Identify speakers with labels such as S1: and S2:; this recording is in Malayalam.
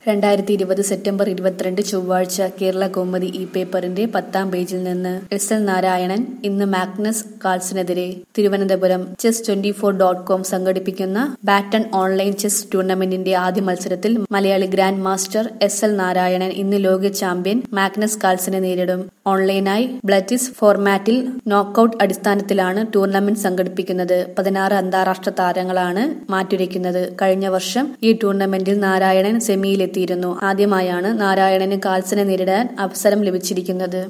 S1: രണ്ടായിരത്തി ഇരുപത് സെപ്റ്റംബർ ഇരുപത്തിരണ്ട് ചൊവ്വാഴ്ച കേരള കൗമുദി ഈ പേപ്പറിന്റെ പത്താം പേജിൽ നിന്ന് എസ് എൽ നാരായണൻ ഇന്ന് മാഗ്നസ് കാൾസിനെതിരെ Thiruvananthapuram chess twenty four dot com സംഘടിപ്പിക്കുന്ന ബാറ്റൺ ഓൺലൈൻ ചെസ് ടൂർണമെന്റിന്റെ ആദ്യ മത്സരത്തിൽ Malayali grand master S L Narayanan ഇന്ന് ലോക ചാമ്പ്യൻ മാഗ്നസ് കാൾസിനെ നേരിടും ഓൺലൈനായി ബ്ലറ്റിസ് ഫോർമാറ്റിൽ നോക്കൌട്ട് അടിസ്ഥാനത്തിലാണ് ടൂർണമെന്റ് സംഘടിപ്പിക്കുന്നത് പതിനാറ് അന്താരാഷ്ട്ര താരങ്ങളാണ് മാറ്റുരയ്ക്കുന്നത് കഴിഞ്ഞ വർഷം ഈ ടൂർണമെന്റിൽ നാരായണൻ സെമിയിലെത്തിയിരുന്നു ആദ്യമായാണ് നാരായണന് കാൽസിനെ നേരിടാൻ അവസരം ലഭിച്ചിരിക്കുന്നത്